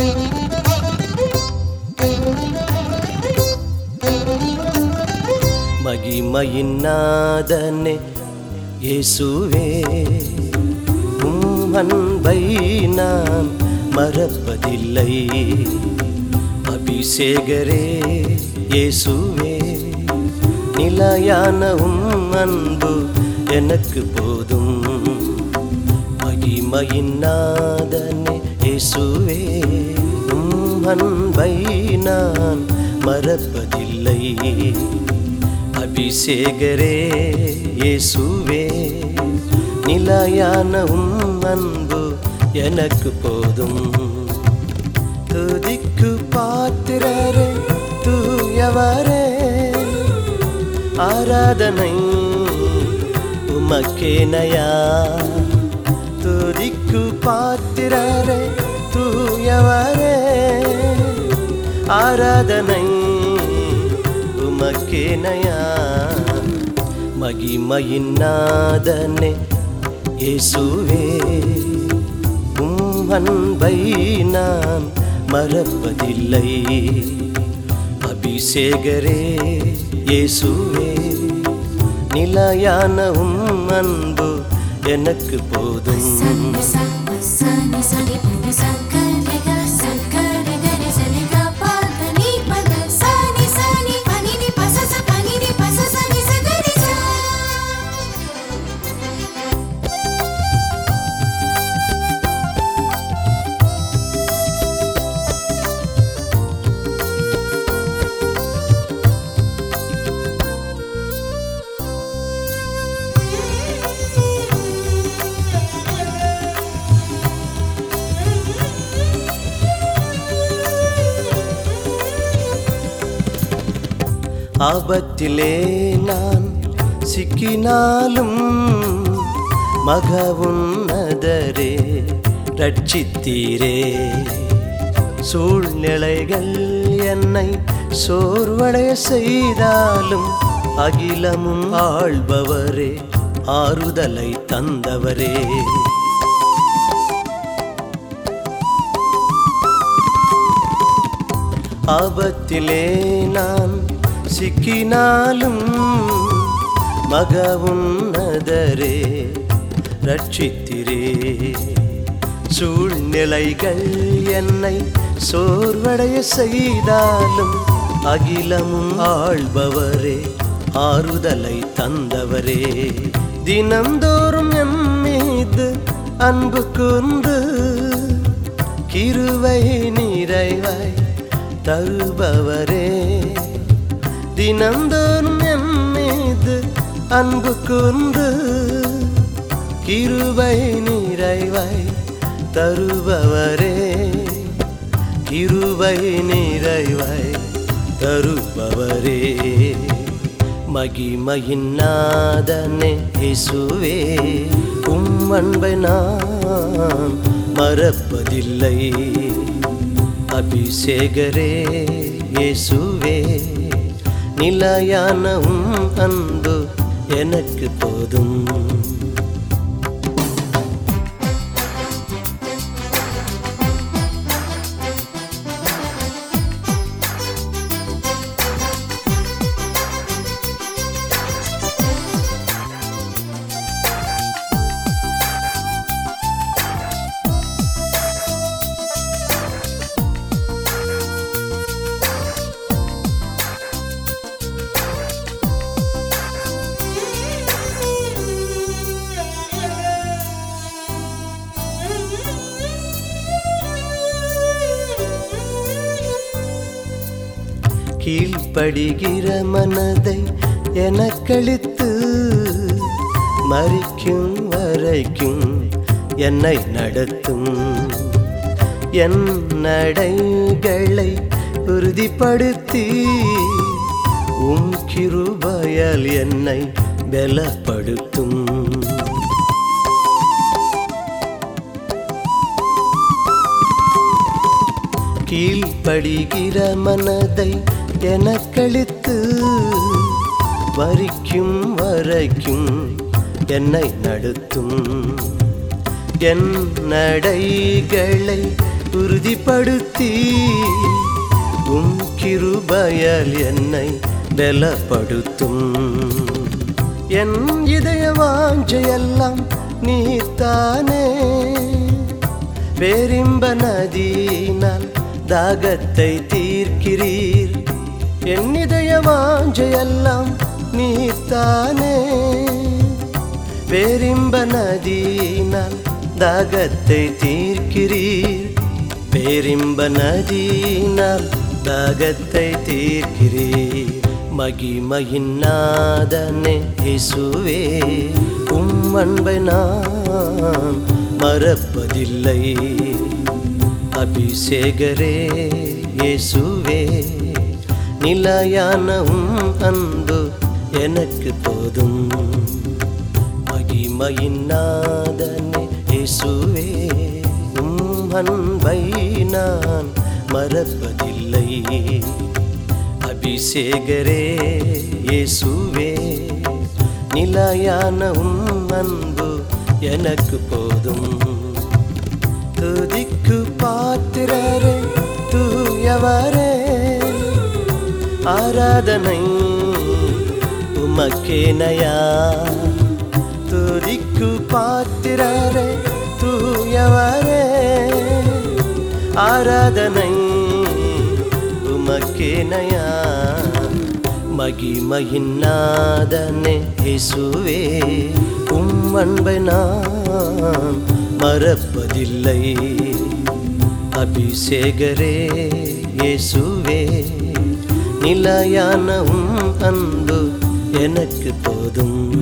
மகிமையின் நாதனே இயேசுவே உம் அன்பை நான் மறப்பதில்லை அபிஷேகரே இயேசுவே நிலையான உம் அன்பு எனக்கு போதும் மகிமையின் நாதனே இயேசுவே உம் அன்பை நான் மறப்பதில்லை அபிஷேகரே இயேசுவே நிலையான உம் அன்பு எனக்கு போதும் துதிக்கு பாத்திரரே தூயவரே ஆராதனை உமக்கேனையா துதிக்கு பாத்திரரே தூயவரே ஆராதனை உமக்கேனையா மகிமையின் நாதனே இயேசுவே உம் அன்பை நான் மறப்பதில்லை அபிஷேகரே இயேசுவே நிலையான உம் அன்பு எனக்கு போதும் Sani sa, sani sani pani sa kare ga sa kare ga re sa ni ga pa ga ni pa ga sani sani pani ni pa sa sa pani ni pa sa sa ni sa ga re sa. ஆபத்திலே நான் சிக்கினாலும் மக உன்னதரே ரட்சித்தீரே சூழ்நிலைகள் என்னை சோர்வடைய செய்தாலும் அகிலமும் ஆள்பவரே ஆறுதலை தந்தவரே ஆபத்திலே நான் சிக்கினாலும் மக உன்னதரே ரட்சித்திரே சூழ்நிலைகள் என்னை சோர்வடைய செய்தாலும் அகிலமும் ஆள்பவரே ஆறுதலை தந்தவரே தினந்தோறும் எம் மீது அன்பு கூர்ந்து கிருவை நிறைவாய் தருபவரே தினந்தோறும் எம் மீது அன்பு கூர்ந்து கிருவை நிறைவாய் தருபவரே கிருவை நிறைவாய் தருபவரே மகிமையின் நாதனே இயேசுவே உம் அன்பை நான் மறப்பதில்லை அபிஷேகரே இயேசுவே நிலையான உம் அன்பு எனக்கு போதும் கீழ்ப்படுகிற மனதை எனக்களித்து மறிக்கும் வரைக்கும் என்னை நடத்தும் என் நடைகளை உறுதிப்படுத்தி உம் கிருபயல் என்னை பலப்படுத்தும் கீழ்ப்படுகிற மனதை எனக்களித்து வரிக்கும் வரைக்கும் என்னை நடத்தும் என் நடைகளை உறுதிப்படுத்தி உம் கிருபையால் என்னை பலப்படுத்தும் என் இதய வாஞ்சையெல்லாம் நீர்த்தானே பேரின்ப நதியினால் தாகத்தை தீர்க்கிறீர் என் இதய வாஞ்சையெல்லாம் நீர்த்தானே பேரின்ப நதியினால் தாகத்தை தீர்க்கிறீர் பேரின்ப நதியினால் தாகத்தை தீர்க்கிறீர் மகிமையின் நாதனே இயேசுவே உம் அன்பை நான் மறப்பதில்லை அபிஷேகரே இயேசுவே நிலையான உம் அன்பு எனக்கு போதும் மகிமையின் நாதனே இயேசுவே உம் அன்பை நான் மறப்பதில்லை அபிஷேகரே இயேசுவே நிலையான உம் அன்பு எனக்கு போதும் துதிக்கு பாத்திரரே தூயவரே ஆராதனை உமக்கேனையா துதிக்கு பாத்திரரே தூயவரே ஆராதனை உமக்கேனையா மகிமையின் நாதனே இயேசுவே உம் அன்பை நான் மறப்பதில்லை அபிஷேகரே இயேசுவே நிலையான உம் அன்பு எனக்கு போதும்